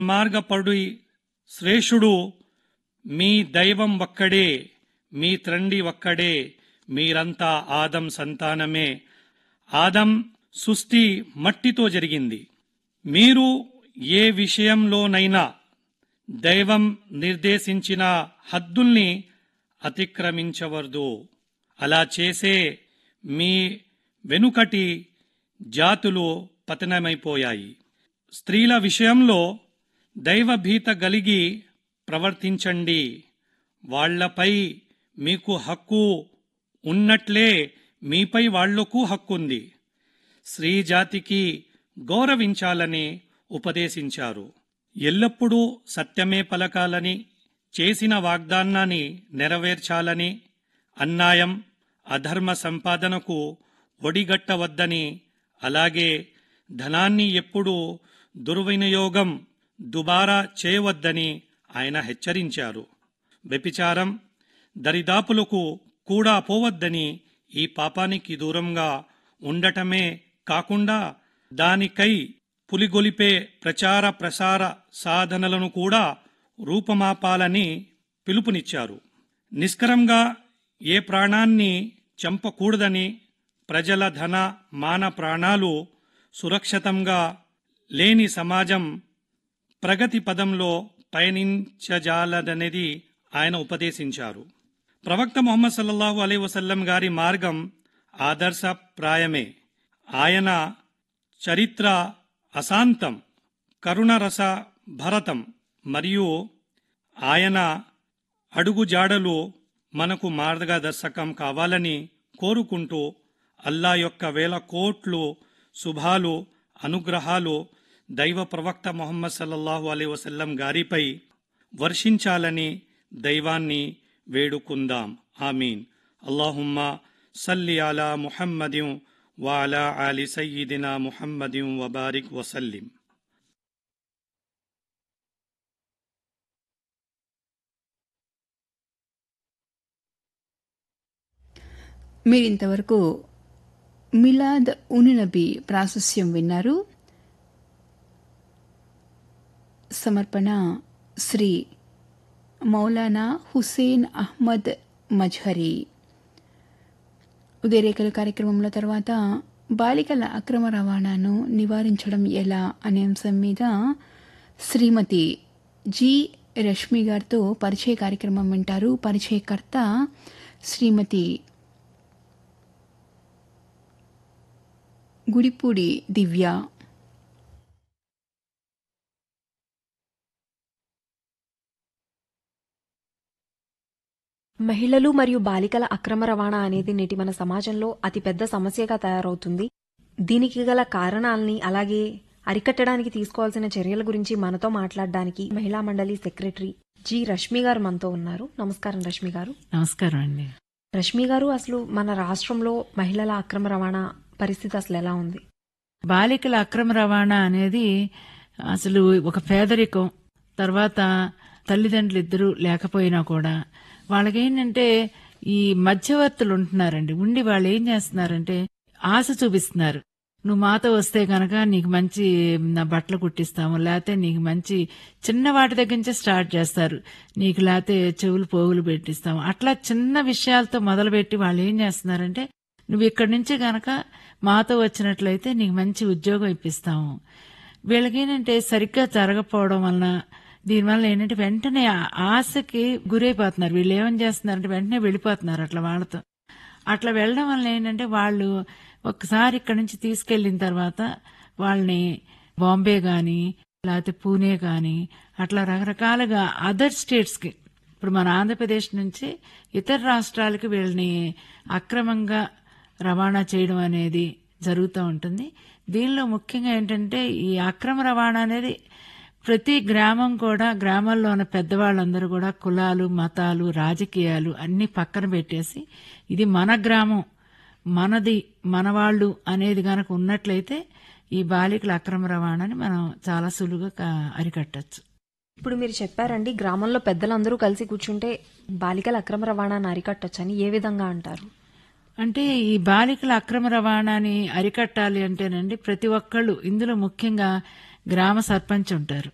మార్గపడు శ్రేష్ఠుడు మీ దైవం ఒక్కడే మీ త్రండి ఒక్కడే మీరంతా ఆదం సంతానమే ఆదం సృష్టి మట్టితో జరిగింది మీరు ఏ విషయంలోనైనా దైవం నిర్దేశించిన హద్దుల్ని అతిక్రమించవద్దు అలా చేసే మీ వెనుకటి జాతులు పతనమైపోయాయి స్త్రీల విషయంలో దైవభీత కలిగి ప్రవర్తించండి వాళ్లపై మీకు హక్కు ఉన్నట్లే మీపై వాళ్లకు హక్కుంది స్త్రీ జాతికి గౌరవించాలని ఉపదేశించారు ఎల్లప్పుడూ సత్యమే పలకాలని చేసిన వాగ్దానాన్ని నెరవేర్చాలని అన్యాయం అధర్మ సంపాదనకు ఒడిగట్టవద్దని అలాగే ధనాన్ని ఎప్పుడూ దుర్వినియోగం దుబారా చేయవద్దని ఆయన హెచ్చరించారు వ్యభిచారం దరిదాపులకు కూడా పోవద్దని ఈ పాపానికి దూరంగా ఉండటమే కాకుండా దానికై పులిగొలిపే ప్రచార ప్రసార సాధనలను కూడా రూపమాపాలని పిలుపునిచ్చారు నిష్కరంగా ఏ ప్రాణాన్ని చంపకూడదని ప్రజల ధన మాన ప్రాణాలు సురక్షితంగా లేని సమాజం ప్రగతి పదంలో పయనించజాలదనేది ఆయన ఉపదేశించారు ప్రవక్త మొహమ్మద్ సల్లల్లాహు అలై వసల్లం గారి మార్గం ఆదర్శప్రాయమే ఆయన చరిత్ర అశాంతం కరుణరస భరతం మరియు ఆయన అడుగుజాడలు మనకు మార్గదర్శకం కావాలని కోరుకుంటూ అల్లా యొక్క వేల కోట్లు శుభాలు అనుగ్రహాలు దైవ ప్రవక్త మొహమ్మద్ సల్లల్లాహు అలై వసల్లం గారిపై వర్షించాలని దైవాన్ని వేడుకుందాం ఆమీన్ అల్లాహుమ్మా సల్లి అలా ముహమ్మదిం వాలా ఆలి సయ్యిదినా ముహమ్మదిం వబారిక్ వసల్లిం మీరింతవరకు మిలాద్ ఉనినబి ప్రాశస్యం విన్నారు సమర్పణ శ్రీ మౌలానా హుసేన్ అహ్మద్ మజ్హరి ఉదయరేఖల కార్యక్రమంలో తర్వాత బాలికల అక్రమ రవాణాను నివారించడం ఎలా అనే అంశం మీద శ్రీమతి జి రష్మి గారితో పరిచయ కార్యక్రమం వింటారు పరిచయకర్త శ్రీమతి గుడిపూడి దివ్య మహిళలు మరియు బాలికల అక్రమ రవాణా అనేది నేటి మన సమాజంలో అతిపెద్ద సమస్యగా తయారవుతుంది దీనికి గల కారణాలని అలాగే అరికట్టడానికి తీసుకోవాల్సిన చర్యల గురించి మనతో మాట్లాడడానికి మహిళా మండలి సెక్రటరీ జి రష్మి గారు మనతో ఉన్నారు నమస్కారం రష్మి గారు నమస్కారం అండి రష్మి గారు అసలు మన రాష్ట్రంలో మహిళల అక్రమ రవాణా పరిస్థితి అసలు ఎలా ఉంది బాలికల అక్రమ రవాణా అనేది అసలు ఒక పేదరికం తర్వాత తల్లిదండ్రులు ఇద్దరు లేకపోయినా కూడా వాళ్ళకేంటంటే ఈ మధ్యవర్తులు ఉంటున్నారండి ఉండి వాళ్ళు ఏం చేస్తున్నారంటే ఆశ చూపిస్తున్నారు నువ్వు మాతో వస్తే గనక నీకు మంచి నా బట్టలు కుట్టిస్తాము లేకపోతే నీకు మంచి చిన్న వాటి దగ్గర నుంచే స్టార్ట్ చేస్తారు నీకు లేకపోతే చెవులు పోగులు పెట్టిస్తాము అట్లా చిన్న విషయాలతో మొదలుపెట్టి వాళ్ళు ఏం చేస్తున్నారంటే నువ్వు ఇక్కడి నుంచి గనక మాతో వచ్చినట్లయితే నీకు మంచి ఉద్యోగం ఇప్పిస్తాము వీళ్ళకేంటంటే సరిగ్గా జరగకపోవడం వలన దీనివల్ల ఏంటంటే వెంటనే ఆ ఆశకి గురైపోతున్నారు వీళ్ళు ఏమని చేస్తున్నారంటే వెంటనే వెళ్ళిపోతున్నారు అట్లా వాళ్ళతో అట్లా వెళ్ళడం వల్ల ఏంటంటే వాళ్ళు ఒక్కసారి ఇక్కడ నుంచి తీసుకెళ్లిన తర్వాత వాళ్ళని బాంబే గాని లేకపోతే పూణే గాని అట్లా రకరకాలుగా అదర్ స్టేట్స్ కి ఇప్పుడు మన ఆంధ్రప్రదేశ్ నుంచి ఇతర రాష్ట్రాలకు వీళ్ళని అక్రమంగా రవాణా చేయడం అనేది జరుగుతూ ఉంటుంది దీనిలో ముఖ్యంగా ఏంటంటే ఈ అక్రమ రవాణా అనేది ప్రతి గ్రామం కూడా గ్రామాల్లో ఉన్న పెద్దవాళ్ళందరూ కూడా కులాలు మతాలు రాజకీయాలు అన్ని పక్కన పెట్టేసి ఇది మన గ్రామం మనది మనవాళ్ళు అనేది గనక ఉన్నట్లయితే ఈ బాలికల అక్రమ రవాణాని మనం చాలా సులువుగా క- అరికట్టచ్చు ఇప్పుడు మీరు చెప్పారండి గ్రామంలో పెద్దలందరూ కలిసి కూర్చుంటే బాలికల అక్రమ రవాణాను అరికట్టొచ్చని ఏ విధంగా అంటారు అంటే ఈ బాలికల అక్రమ రవాణాని అరికట్టాలి అంటేనండి ప్రతి ఒక్కళ్ళు ఇందులో ముఖ్యంగా గ్రామ సర్పంచ్ ఉంటారు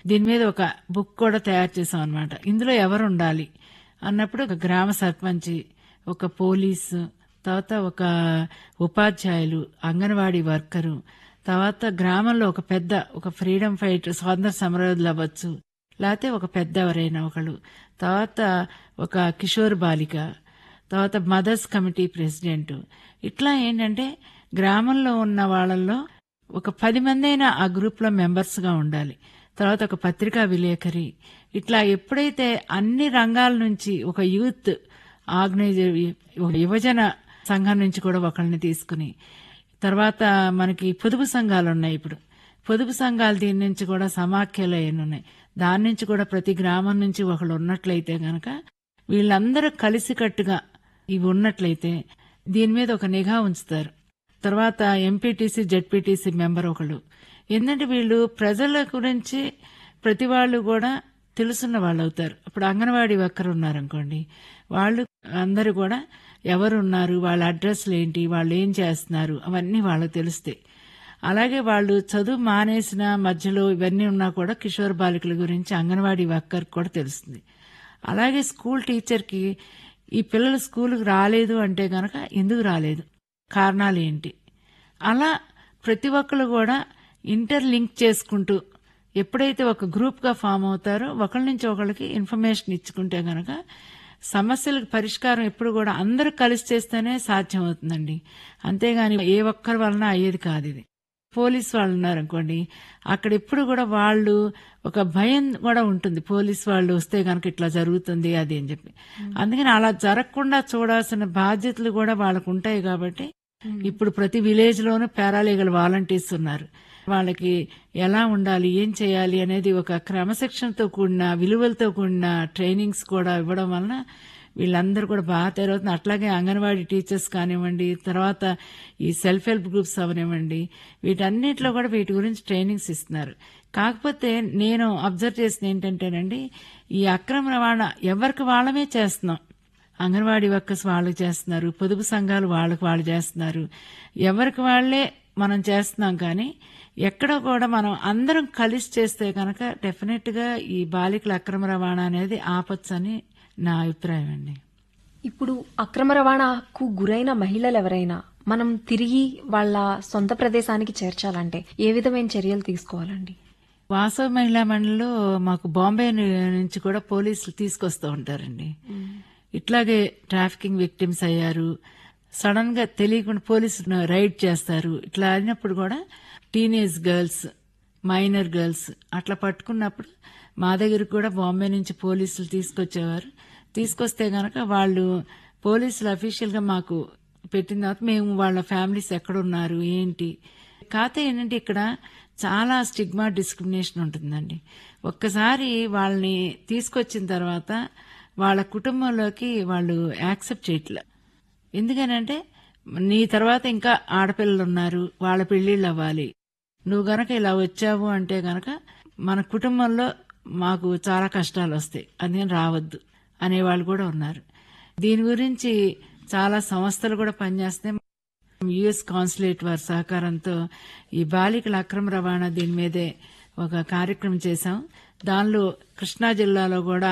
దీని మీద ఒక బుక్ కూడా తయారు చేసాం అనమాట ఇందులో ఎవరు ఉండాలి అన్నప్పుడు ఒక గ్రామ సర్పంచి ఒక పోలీసు తర్వాత ఒక ఉపాధ్యాయులు అంగన్వాడీ వర్కరు తర్వాత గ్రామంలో ఒక పెద్ద ఒక ఫ్రీడమ్ ఫైట్ స్వాతంత్ర సమరయోధులు అవ్వచ్చు లేకపోతే ఒక పెద్ద ఎవరైనా ఒకళ్ళు తర్వాత ఒక కిషోర్ బాలిక తర్వాత మదర్స్ కమిటీ ప్రెసిడెంట్ ఇట్లా ఏంటంటే గ్రామంలో ఉన్న వాళ్ళల్లో ఒక పది మంది అయినా ఆ గ్రూప్ లో మెంబర్స్ గా ఉండాలి తర్వాత ఒక పత్రికా విలేకరి ఇట్లా ఎప్పుడైతే అన్ని రంగాల నుంచి ఒక యూత్ ఆర్గనైజర్ ఒక యువజన సంఘం నుంచి కూడా ఒకళ్ళని తీసుకుని తర్వాత మనకి పొదుపు సంఘాలు ఉన్నాయి ఇప్పుడు పొదుపు సంఘాలు దీని నుంచి కూడా సమాఖ్యలు అయిన ఉన్నాయి దాని నుంచి కూడా ప్రతి గ్రామం నుంచి ఒకళ్ళు ఉన్నట్లయితే గనక వీళ్ళందరూ కలిసికట్టుగా ఇవి ఉన్నట్లయితే దీని మీద ఒక నిఘా ఉంచుతారు తర్వాత ఎంపీటీసీ జెడ్పీటీసీ మెంబర్ ఒకళ్ళు ఎందుకంటే వీళ్ళు ప్రజల గురించి ప్రతి వాళ్ళు కూడా తెలుసున్న వాళ్ళు అవుతారు ఇప్పుడు అంగన్వాడీ వర్కర్ ఉన్నారనుకోండి వాళ్ళు అందరూ కూడా ఎవరు ఉన్నారు వాళ్ళ అడ్రస్లు ఏంటి వాళ్ళు ఏం చేస్తున్నారు అవన్నీ వాళ్ళకి తెలుస్తాయి అలాగే వాళ్ళు చదువు మానేసిన మధ్యలో ఇవన్నీ ఉన్నా కూడా కిషోర్ బాలికల గురించి అంగన్వాడీ వర్కర్ కూడా తెలుస్తుంది అలాగే స్కూల్ టీచర్కి ఈ పిల్లలు స్కూల్కి రాలేదు అంటే గనక ఎందుకు రాలేదు కారణాలు ఏంటి అలా ప్రతి ఒక్కరు కూడా ఇంటర్ లింక్ చేసుకుంటూ ఎప్పుడైతే ఒక గ్రూప్గా ఫామ్ అవుతారో ఒకరి నుంచి ఒకరికి ఇన్ఫర్మేషన్ ఇచ్చుకుంటే గనక సమస్యలకు పరిష్కారం ఎప్పుడు కూడా అందరూ కలిసి చేస్తేనే సాధ్యం అవుతుందండి అంతేగాని ఏ ఒక్కరి వలన అయ్యేది కాదు ఇది పోలీస్ వాళ్ళు ఉన్నారనుకోండి అక్కడ ఎప్పుడు కూడా వాళ్ళు ఒక భయం కూడా ఉంటుంది పోలీస్ వాళ్ళు వస్తే కనుక ఇట్లా జరుగుతుంది అది అని చెప్పి అందుకని అలా జరగకుండా చూడాల్సిన బాధ్యతలు కూడా వాళ్ళకు ఉంటాయి కాబట్టి ఇప్పుడు ప్రతి విలేజ్ లోనూ పారాలీగల్ వాలంటీర్స్ ఉన్నారు వాళ్ళకి ఎలా ఉండాలి ఏం చేయాలి అనేది ఒక క్రమశిక్షణతో కూడిన విలువలతో కూడిన ట్రైనింగ్స్ కూడా ఇవ్వడం వలన వీళ్ళందరూ కూడా బాగా తెరవుతుంది అట్లాగే అంగన్వాడీ టీచర్స్ కానివ్వండి తర్వాత ఈ సెల్ఫ్ హెల్ప్ గ్రూప్స్ అవనివ్వండి వీటన్నిటిలో కూడా వీటి గురించి ట్రైనింగ్స్ ఇస్తున్నారు కాకపోతే నేను అబ్జర్వ్ చేసిన ఏంటంటేనండి ఈ అక్రమ రవాణా ఎవరికి వాళ్ళమే చేస్తున్నాం అంగన్వాడీ వర్కర్స్ వాళ్ళు చేస్తున్నారు పొదుపు సంఘాలు వాళ్ళకి వాళ్ళు చేస్తున్నారు ఎవరికి వాళ్ళే మనం చేస్తున్నాం కానీ ఎక్కడ కూడా మనం అందరం కలిసి చేస్తే కనుక డెఫినెట్ గా ఈ బాలికల అక్రమ రవాణా అనేది ఆపొచ్చని నా అభిప్రాయం అండి ఇప్పుడు అక్రమ రవాణాకు గురైన మహిళలు ఎవరైనా మనం తిరిగి వాళ్ళ సొంత ప్రదేశానికి చేర్చాలంటే ఏ విధమైన చర్యలు తీసుకోవాలండి వాసవ మహిళా మండలిలో మాకు బాంబే నుంచి కూడా పోలీసులు తీసుకొస్తూ ఉంటారండి ఇట్లాగే ట్రాఫికింగ్ విక్టిమ్స్ అయ్యారు సడన్ గా తెలియకుండా పోలీసులు రైడ్ చేస్తారు ఇట్లా అయినప్పుడు కూడా టీనేజ్ గర్ల్స్ మైనర్ గర్ల్స్ అట్లా పట్టుకున్నప్పుడు మా దగ్గరకు కూడా బాంబే నుంచి పోలీసులు తీసుకొచ్చేవారు తీసుకొస్తే గనక వాళ్ళు పోలీసులు అఫీషియల్ గా మాకు పెట్టిన తర్వాత మేము వాళ్ళ ఫ్యామిలీస్ ఎక్కడున్నారు ఏంటి కాకపోతే ఏంటంటే ఇక్కడ చాలా స్టిగ్మా డిస్క్రిమినేషన్ ఉంటుందండి ఒక్కసారి వాళ్ళని తీసుకొచ్చిన తర్వాత వాళ్ళ కుటుంబంలోకి వాళ్ళు యాక్సెప్ట్ చేయట్లే ఎందుకనంటే నీ తర్వాత ఇంకా ఆడపిల్లలు ఉన్నారు వాళ్ళ పెళ్లిళ్ళు అవ్వాలి నువ్వు గనక ఇలా వచ్చావు అంటే గనక మన కుటుంబంలో మాకు చాలా కష్టాలు వస్తాయి అందుకని రావద్దు అనేవాళ్ళు కూడా ఉన్నారు దీని గురించి చాలా సంస్థలు కూడా పనిచేస్తాయి యుఎస్ కాన్సులేట్ వారి సహకారంతో ఈ బాలికల అక్రమ రవాణా దీని మీదే ఒక కార్యక్రమం చేశాం దానిలో కృష్ణా జిల్లాలో కూడా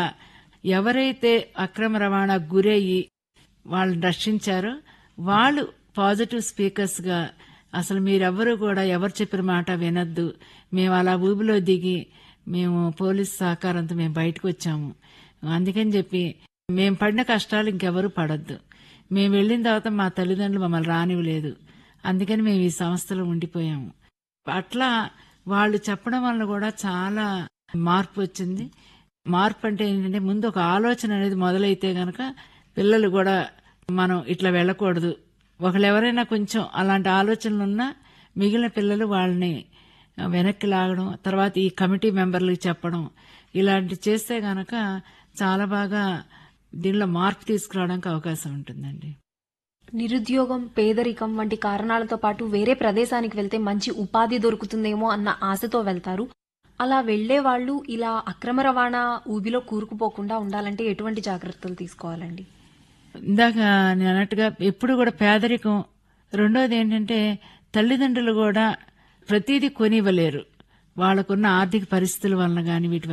ఎవరైతే అక్రమ రవాణా గురయ్యి వాళ్ళని రక్షించారో వాళ్ళు పాజిటివ్ స్పీకర్స్ గా అసలు మీరెవ్వరూ కూడా ఎవరు చెప్పిన మాట వినొద్దు మేము అలా ఊబిలో దిగి మేము పోలీస్ సహకారంతో మేము బయటకు వచ్చాము అందుకని చెప్పి మేము పడిన కష్టాలు ఇంకెవరూ పడొద్దు మేము వెళ్ళిన తర్వాత మా తల్లిదండ్రులు మమ్మల్ని రానివ్వలేదు అందుకని మేము ఈ సంస్థలో ఉండిపోయాము అట్లా వాళ్ళు చెప్పడం వల్ల కూడా చాలా మార్పు వచ్చింది మార్పు అంటే ఏంటంటే ముందు ఒక ఆలోచన అనేది మొదలైతే గనక పిల్లలు కూడా మనం ఇట్లా వెళ్ళకూడదు ఒకళ్ళు ఎవరైనా కొంచెం అలాంటి ఆలోచనలు ఉన్నా మిగిలిన పిల్లలు వాళ్ళని వెనక్కి లాగడం తర్వాత ఈ కమిటీ మెంబర్లకు చెప్పడం ఇలాంటి చేస్తే గనక చాలా బాగా దీనిలో మార్పు తీసుకురావడానికి అవకాశం ఉంటుందండి నిరుద్యోగం పేదరికం వంటి కారణాలతో పాటు వేరే ప్రదేశానికి వెళ్తే మంచి ఉపాధి దొరుకుతుందేమో అన్న ఆశతో వెళ్తారు అలా వెళ్లే వాళ్ళు ఇలా అక్రమ రవాణా ఊబిలో కూరుకుపోకుండా ఉండాలంటే ఎటువంటి జాగ్రత్తలు తీసుకోవాలండి ఇందాక నేను అన్నట్టుగా ఎప్పుడు కూడా పేదరికం రెండోది ఏంటంటే తల్లిదండ్రులు కూడా ప్రతిదీ కొనివ్వలేరు వాళ్ళకున్న ఆర్థిక పరిస్థితుల వలన గాని వీటి